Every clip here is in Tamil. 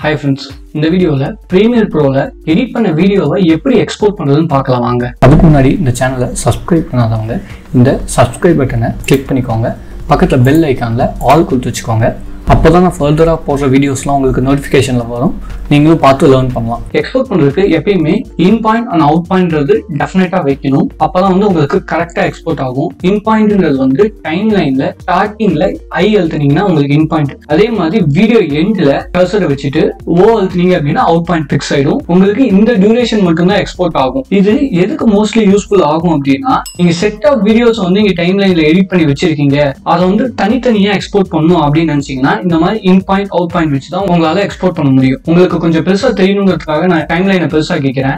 ஹாய் ஃப்ரெண்ட்ஸ் இந்த வீடியோவில் ப்ரீமியர் ப்ரோவில் எடிட் பண்ண வீடியோவை எப்படி எக்ஸ்போர்ட் பண்ணுறதுன்னு பார்க்கலாம் வாங்க அதுக்கு முன்னாடி இந்த சேனலை சப்ஸ்கிரைப் பண்ணாதவங்க இந்த சப்ஸ்கிரைப் பட்டனை கிளிக் பண்ணிக்கோங்க பக்கத்தில் பெல் ஐக்கானில் ஆல் கொடுத்து வச்சுக்கோங்க அப்போ தான் நான் ஃபர்தராக போடுற வீடியோஸ்லாம் உங்களுக்கு நோட்டிஃபிகேஷனில் வரும் நீங்களும் பார்த்து லேர்ன் பண்ணலாம் எக்ஸ்போர்ட் பண்ணுறதுக்கு எப்பயுமே இன் பாயிண்ட் அண்ட் அவுட் பாயிண்ட்றது டெஃபினட்டாக வைக்கணும் அப்போ தான் வந்து உங்களுக்கு கரெக்டாக எக்ஸ்போர்ட் ஆகும் இன் பாயிண்ட்ன்றது வந்து டைம் லைனில் ஸ்டார்டிங்கில் ஐ அழுத்துனீங்கன்னா உங்களுக்கு இன் பாயிண்ட் அதே மாதிரி வீடியோ எண்டில் கர்சரை வச்சுட்டு ஓ அழுத்துனீங்க அப்படின்னா அவுட் பாயிண்ட் ஃபிக்ஸ் ஆயிடும் உங்களுக்கு இந்த டியூரேஷன் மட்டும்தான் எக்ஸ்போர்ட் ஆகும் இது எதுக்கு மோஸ்ட்லி யூஸ்ஃபுல் ஆகும் அப்படின்னா நீங்க செட் ஆஃப் வீடியோஸ் வந்து இங்க டைம் லைன்ல எடிட் பண்ணி வச்சிருக்கீங்க அதை வந்து தனித்தனியா எக்ஸ்போர்ட் பண்ணணும் அப்படின்னு நினைச்சீங்கன்னா இந்த மாதிரி இன் பாயிண்ட் அவுட் பாயிண்ட் வச்சு தான் உங்களால எக்ஸ்போர்ட் பண்ண முடியும் உங்களுக்கு கொஞ்சம் பெருசா தெரியணுங்கிறதுக்காக நான் டைம் லைனை பெருசா கேட்கிறேன்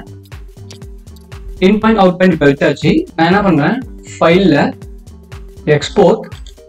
இன் பாயிண்ட் அவுட் பாயிண்ட் இப்போ வச்சாச்சு நான் என்ன பண்றேன் ஃபைல்ல எக்ஸ்போர்ட்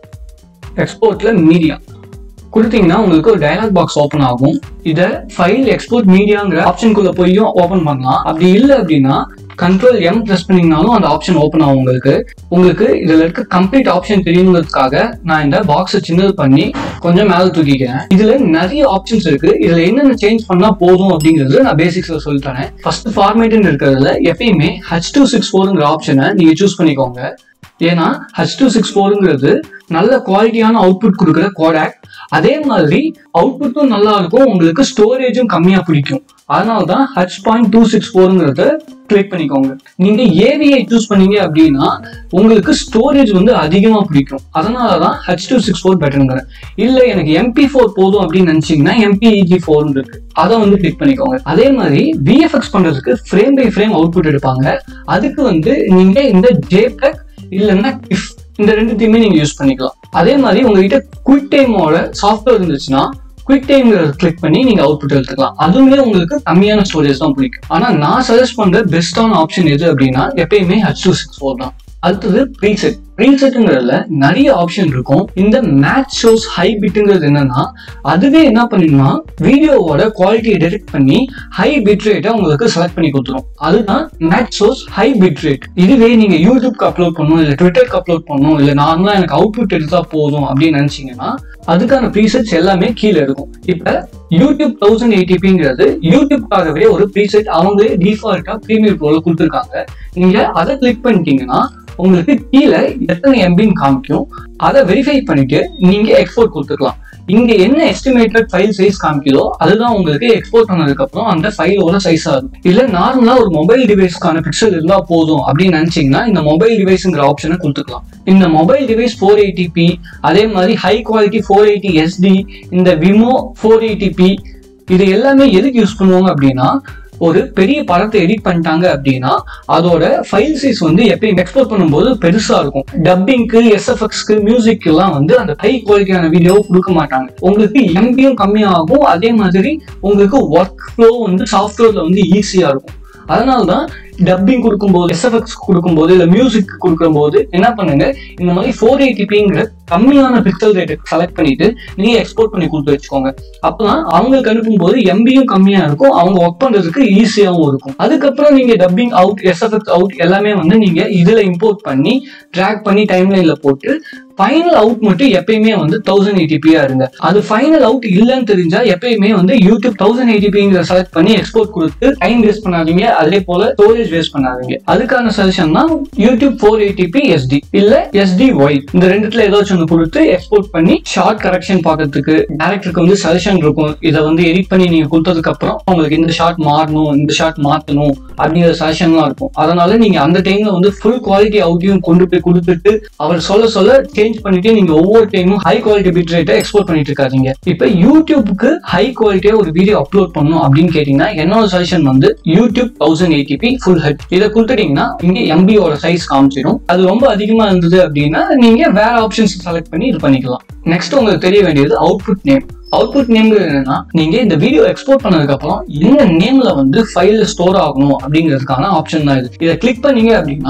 எக்ஸ்போர்ட்ல மீடியா கொடுத்தீங்கன்னா உங்களுக்கு ஒரு டயலாக் பாக்ஸ் ஓப்பன் ஆகும் இதை ஃபைல் எக்ஸ்போர்ட் மீடியாங்கிற ஆப்ஷனுக்குள்ள போயும் ஓப்பன் பண்ணலாம் அப்படி இல்லை அப்படின்னா கண்ட்ரோல் எம் ப்ரெஸ் பண்ணீங்கனாலும் அந்த ஆப்ஷன் ஓப்பன் ஆகும் உங்களுக்கு உங்களுக்கு இதுல இருக்க கம்ப்ளீட் ஆப்ஷன் தெரியணுங்கிறதுக்காக நான் இந்த பாக்ஸை சின்னது பண்ணி கொஞ்சம் மேலே தூக்கிக்கிறேன் இதுல நிறைய ஆப்ஷன்ஸ் இருக்கு இதுல என்னென்ன சேஞ்ச் பண்ணா போதும் அப்படிங்கிறது நான் பேசிக்ஸ்ல சொல்லி தரேன் ஃபர்ஸ்ட் ஃபார்மேட்னு இருக்கிறதுல எப்பயுமே ஹச் டூ சிக்ஸ் ஃபோருங்கிற ஆப்ஷனை நீங்க சூஸ் பண்ணிக்கோங்க ஏன்னா ஹச் டூ சிக்ஸ் ஃபோருங்கிறது நல்ல குவாலிட்டியான அவுட்புட் கொடுக்குற கோடாக் அதே மாதிரி அவுட்புட்டும் நல்லா இருக்கும் உங்களுக்கு ஸ்டோரேஜும் கம்மியா பிடிக்கும் அதனால தான் ஹச் பாயிண்ட் டூ சிக்ஸ் ஃபோருங்கிறத கிளிக் பண்ணிக்கோங்க நீங்க ஏவிஐ சூஸ் பண்ணீங்க அப்படின்னா உங்களுக்கு ஸ்டோரேஜ் வந்து அதிகமா பிடிக்கும் அதனால தான் ஹச் டூ சிக்ஸ் ஃபோர் பெட்டருங்கிறேன் இல்ல எனக்கு எம்பி ஃபோர் போதும் அப்படின்னு நினைச்சீங்கன்னா எம்பிஇஜி ஃபோர் இருக்கு அதை வந்து கிளிக் பண்ணிக்கோங்க அதே மாதிரி விஎஃப்எக்ஸ் பண்றதுக்கு ஃப்ரேம் பை ஃப்ரேம் அவுட்புட் எடுப்பாங்க அதுக்கு வந்து நீங்க இந்த ஜேபெக் இல்லைன்னா கிஃப் இந்த ரெண்டுத்தையுமே நீங்க யூஸ் பண்ணிக்கலாம் அதே மாதிரி உங்ககிட்ட குயிக் டைமோட சாஃப்ட்வேர் இருந்துச்சுன்னா குயிக் டைம் கிளிக் பண்ணி நீங்க அவுட்புட் எடுத்துக்கலாம் அதுவுமே உங்களுக்கு கம்மியான ஸ்டோரேஜ் தான் பிடிக்கும் ஆனா நான் சஜஸ்ட் பண்ற பெஸ்டான ஆப்ஷன் எது அப்படின்னா எப்பயுமே ஹச் டூ சிக்ஸ் ஃபோர் தான் அடுத்தது ப்ரீசெட் ப்ரீசெட்டுங்கிறதுல நிறைய ஆப்ஷன் இருக்கும் இந்த மேட்ச் ஷோஸ் ஹை பிட்டுங்கிறது என்னன்னா அதுவே என்ன பண்ணிடும்னா வீடியோவோட குவாலிட்டியை டெரெக்ட் பண்ணி ஹை பிட் ரேட்டை உங்களுக்கு செலக்ட் பண்ணி கொடுத்துரும் அதுதான் match shows high bit rate இதுவே நீங்க யூடியூப்க்கு அப்லோட் பண்ணணும் இல்ல ட்விட்டருக்கு அப்லோட் பண்ணணும் இல்ல நார்மலா எனக்கு அவுட்புட் எடுத்தா போதும் அப்படின்னு நினைச்சீங்கன்னா அதுக்கான ப்ரீசெட்ஸ் எல்லாமே கீழே இருக்கும் இப்ப யூடியூப் தௌசண்ட் எயிட்டிபிங்கிறது யூடியூப்காகவே ஒரு ப்ரீசெட் அவங்களே டிஃபால்ட்டா ப்ரீமியர் ப்ரோல கொடுத்துருக்காங்க நீங்க அதை கிளிக் பண்ணிட்டீங்கன்னா உங்களுக்கு கீழே எத்தனை எம்பின்னு காமிக்கும் அதை வெரிஃபை பண்ணிட்டு நீங்க எக்ஸ்போர்ட் கொடுத்துக்கலாம் இங்க என்ன எஸ்டிமேட்டட் ஃபைல் சைஸ் காமிக்குதோ அதுதான் உங்களுக்கு எக்ஸ்போர்ட் பண்ணதுக்கு அப்புறம் அந்த ஃபைலோட சைஸா இருக்கும் இல்ல நார்மலா ஒரு மொபைல் டிவைஸ்க்கான பிக்சல் இருந்தா போதும் அப்படின்னு நினைச்சீங்கன்னா இந்த மொபைல் டிவைஸ்ங்கிற ஆப்ஷனை கொடுத்துக்கலாம் இந்த மொபைல் டிவைஸ் ஃபோர் எயிட்டிபி அதே மாதிரி high quality four eighty SD இந்த விமோ ஃபோர் எயிட்டிபி இது எல்லாமே எதுக்கு யூஸ் பண்ணுவாங்க அப்படின்னா ஒரு பெரிய படத்தை எடிட் பண்ணிட்டாங்க அப்படின்னா அதோட ஃபைல் சைஸ் வந்து எப்பயும் எக்ஸ்போர்ட் பண்ணும்போது பெருசா இருக்கும் டப்பிங்க்கு எஸ்எஃப்எக்ஸ்க்கு மியூசிக் எல்லாம் வந்து அந்த ஹை குவாலிட்டியான வீடியோ கொடுக்க மாட்டாங்க உங்களுக்கு எம்பியும் கம்மியாகும் அதே மாதிரி உங்களுக்கு ஒர்க் ஃப்ளோ வந்து சாஃப்ட்வேர்ல வந்து ஈஸியா இருக்கும் அதனால தான் டப்பிங் கொடுக்கும்போது எஸ்எஃப்எக்ஸ் கொடுக்கும்போது இல்லை மியூசிக் கொடுக்கும்போது என்ன பண்ணுங்க இந்த மாதிரி ஃபோர் எயிட்டிபிங்கிற கம்மியான பிக்சல் ரேட்டு செலக்ட் பண்ணிட்டு நீங்க எக்ஸ்போர்ட் பண்ணி கொடுத்து வச்சுக்கோங்க அப்பதான் அவங்களுக்கு அனுப்பும்போது எம்பியும் கம்மியா இருக்கும் அவங்க ஒர்க் பண்றதுக்கு ஈஸியாகவும் இருக்கும் அதுக்கப்புறம் நீங்க டப்பிங் அவுட் எஸ்எஃப்எக்ஸ் அவுட் எல்லாமே வந்து நீங்க இதுல இம்போர்ட் பண்ணி ட்ராக் பண்ணி டைம் லைன்ல போட்டு ஃபைனல் அவுட் மட்டும் எப்பயுமே வந்து தௌசண்ட் எயிட்டிபியா இருங்க அது ஃபைனல் அவுட் இல்லைன்னு தெரிஞ்சா எப்பயுமே வந்து யூடியூப் தௌசண்ட் எயிட்டிபிங்கிற செலக்ட் பண்ணி எக்ஸ்போர்ட் கொடுத்து டைம் வேஸ்ட் பண்ணாதீங்க அதே போல ஸ்டோரேஜ் வேஸ்ட் பண்ணாதீங்க அதுக்கான சஜஷன் தான் யூடியூப் ஃபோர் எயிட்டிபி எஸ்டி இல்ல எஸ்டி ஒய் இந்த ரெண்டுத்துல ஏதாச்சும் ஒன்று கொடுத்து எக்ஸ்போர்ட் பண்ணி ஷார்ட் கரெக்ஷன் பார்க்கறதுக்கு டேரக்டருக்கு வந்து சஜஷன் இருக்கும் இதை வந்து எடிட் பண்ணி நீங்க கொடுத்ததுக்கு அப்புறம் உங்களுக்கு இந்த ஷார்ட் மாறணும் இந்த ஷார்ட் மாத்தணும் அப்படிங்கிற சஜஷன்லாம் இருக்கும் அதனால நீங்க அந்த டைம்ல வந்து ஃபுல் குவாலிட்டி அவுட்டையும் கொண்டு போய் கொடுத்துட்டு அவர் சொல்ல சொல்ல சேஞ்ச் பண்ணிட்டு நீங்க ஒவ்வொரு டைமும் ஹை குவாலிட்டி பிட் ரேட்டை எக்ஸ்போர்ட் பண்ணிட்டு இருக்காதீங்க இப்ப யூடியூப்க்கு ஹை குவாலிட்டியா ஒரு வீடியோ அப்லோட் பண்ணணும் அப்படின்னு கேட்டீங்கன்னா என்னோட சஜஷன் வந்து YouTube thousand eighty p full HD இதை கொடுத்துட்டீங்கன்னா இங்க எம்பியோட சைஸ் காமிச்சிடும் அது ரொம்ப அதிகமா இருந்தது அப்படின்னா நீங்க வேற ஆப்ஷன்ஸ் செலக்ட் பண்ணி இது பண்ணிக்கலாம் நெக்ஸ்ட் உங்களுக்கு தெரிய வேண்டியது அவுட்புட் நேம் அவுட்புட் நேம்ங்கிறது என்னன்னா நீங்க இந்த வீடியோ எக்ஸ்போர்ட் பண்ணதுக்கு அப்புறம் என்ன நேம்ல வந்து ஃபைல்ல ஸ்டோர் ஆகணும் அப்படிங்கிறதுக்கான ஆப்ஷன் தான் இது இதை கிளிக் பண்ணீங்க அப்படின்னா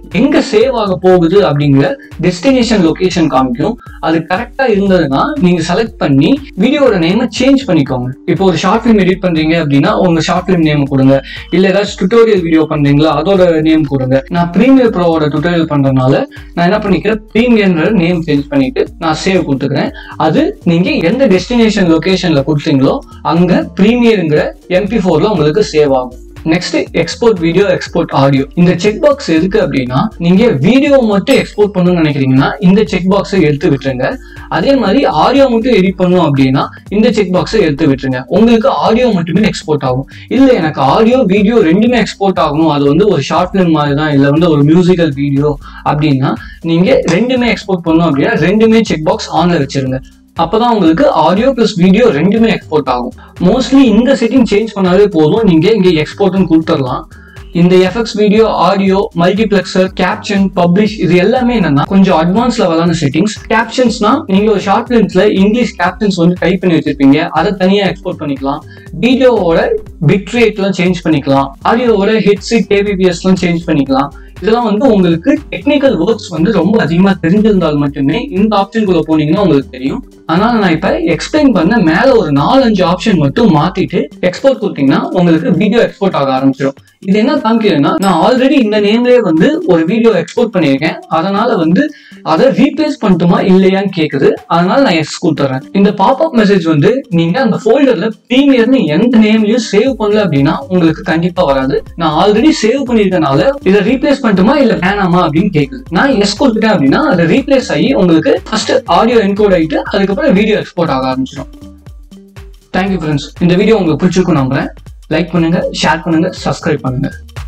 எங்க சேவ் ஆக போகுது அப்படிங்கிற டெஸ்டினேஷன் லொகேஷன் காமிக்கும் அது கரெக்டா இருந்ததுன்னா நீங்க செலக்ட் பண்ணி வீடியோட நேமை சேஞ்ச் பண்ணிக்கோங்க இப்போ ஒரு ஷார்ட் ஃபிலிம் எடிட் பண்றீங்க அப்படின்னா உங்க ஷார்ட் ஃபிலிம் நேம் கொடுங்க இல்ல ஏதாச்சும் டுட்டோரியல் வீடியோ பண்றீங்களா அதோட நேம் கொடுங்க நான் ப்ரீமியர் ப்ரோவோட டுட்டோரியல் பண்றதுனால நான் என்ன பண்ணிக்கிறேன் ப்ரீமியர்ன்ற நேம் சேஞ்ச் பண்ணிட்டு நான் சேவ் கொடுத்துக்கிறேன் அது நீங்க எந்த டெஸ்டினேஷன் லொகேஷன்ல கொடுத்தீங்களோ அங்க ப்ரீமியருங்கிற எம்பி ஃபோர்ல உங்களுக்கு சேவ் ஆகும் next export video export audio இந்த செக் பாக்ஸ் எதுக்கு அப்படின்னா நீங்க வீடியோ மட்டும் எக்ஸ்போர்ட் பண்ணணும்னு நினைக்கிறீங்கன்னா இந்த செக் பாக்ஸை எடுத்து விட்டுருங்க அதே மாதிரி ஆடியோ மட்டும் எடிட் பண்ணும் அப்படின்னா இந்த செக் பாக்ஸை எடுத்து விட்டுருங்க உங்களுக்கு ஆடியோ மட்டுமே எக்ஸ்போர்ட் ஆகும் இல்ல எனக்கு ஆடியோ வீடியோ ரெண்டுமே எக்ஸ்போர்ட் ஆகணும் அது வந்து ஒரு ஷார்ட் ஃபிலிம் மாதிரி தான் இல்ல வந்து ஒரு மியூசிக்கல் வீடியோ அப்படின்னா நீங்க ரெண்டுமே எக்ஸ்போர்ட் பண்ணணும் அப்படின்னா ரெண்டுமே செக் பாக்ஸ் ஆன்ல வச்சிருங்க அப்பதான் உங்களுக்கு ஆடியோ பிளஸ் வீடியோ ரெண்டுமே எக்ஸ்போர்ட் ஆகும் மோஸ்ட்லி இந்த செட்டிங் சேஞ்ச் பண்ணாலே போதும் நீங்க இங்க எக்ஸ்போர்ட்னு கொடுத்துடலாம் இந்த FX video audio multiplexer caption publish இது எல்லாமே என்னன்னா கொஞ்சம் அட்வான்ஸ் லெவலான செட்டிங்ஸ் கேப்ஷன்ஸ்னா நீங்க ஒரு ஷார்ட் பிலிம்ஸ்ல இங்கிலீஷ் கேப்ஷன்ஸ் வந்து டைப் பண்ணி வச்சிருப்பீங்க அதை தனியா எக்ஸ்போர்ட் பண்ணிக்கலாம் வீடியோவோட பிட் ரேட்லாம் சேஞ்ச் பண்ணிக்கலாம் ஆடியோவோட ஹெட்ஸ் கேபிபிஎஸ்லாம் சேஞ்ச் பண்ணிக்கலாம் இதெல்லாம் வந்து உங்களுக்கு டெக்னிக்கல் ஒர்க்ஸ் வந்து ரொம்ப அதிகமா தெரிஞ்சிருந்தால் மட்டுமே இந்த ஆப்ஷனுக்குள்ள போனீங்கன்னா உங்களுக்கு தெரியும் அதனால நான் இப்ப எக்ஸ்பிளைன் பண்ண மேல ஒரு நாலஞ்சு ஆப்ஷன் மட்டும் மாத்திட்டு எக்ஸ்போர்ட் கொடுத்தீங்கன்னா உங்களுக்கு வீடியோ எக்ஸ்போர்ட் ஆக ஆரம்பிச்சிடும் இது என்ன காமிக்கிறதுன்னா நான் ஆல்ரெடி இந்த நேம்லயே வந்து ஒரு வீடியோ எக்ஸ்போர்ட் பண்ணியிருக்கேன் அதனால வந்து அதை ரீப்ளேஸ் பண்ணட்டுமா இல்லையான்னு கேக்குது அதனால நான் எக்ஸ் கொடுத்துறேன் இந்த பாப்அப் மெசேஜ் வந்து நீங்க அந்த ஃபோல்டர்ல ப்ரீமியர்னு எந்த நேம்லயும் சேவ் பண்ணல அப்படின்னா உங்களுக்கு கண்டிப்பா வராது நான் ஆல்ரெடி சேவ் பண்ணிருக்கனால இதை ரீப்ளேஸ் பண்ணட்டுமா இல்ல வேணாமா அப்படின்னு கேக்குது நான் எஸ் கொடுத்துட்டேன் அப்படின்னா அது ரீப்ளேஸ் ஆகி உங்களுக்கு ஃபர்ஸ்ட் ஆடியோ என்கோட் ஆயிட்டு அதுக்கப்புறம் வீடியோ எக்ஸ்போர்ட் ஆக ஆரம்பிச்சிடும் தேங்க்யூ ஃப்ரெண்ட்ஸ் இந்த வீடியோ உங்களுக்கு பிடிச்சிருக்கும் நம்புறேன் லைக் பண்ணுங்க ஷேர் பண்ணுங்க சப்ஸ்கிரைப் பண்ணுங்க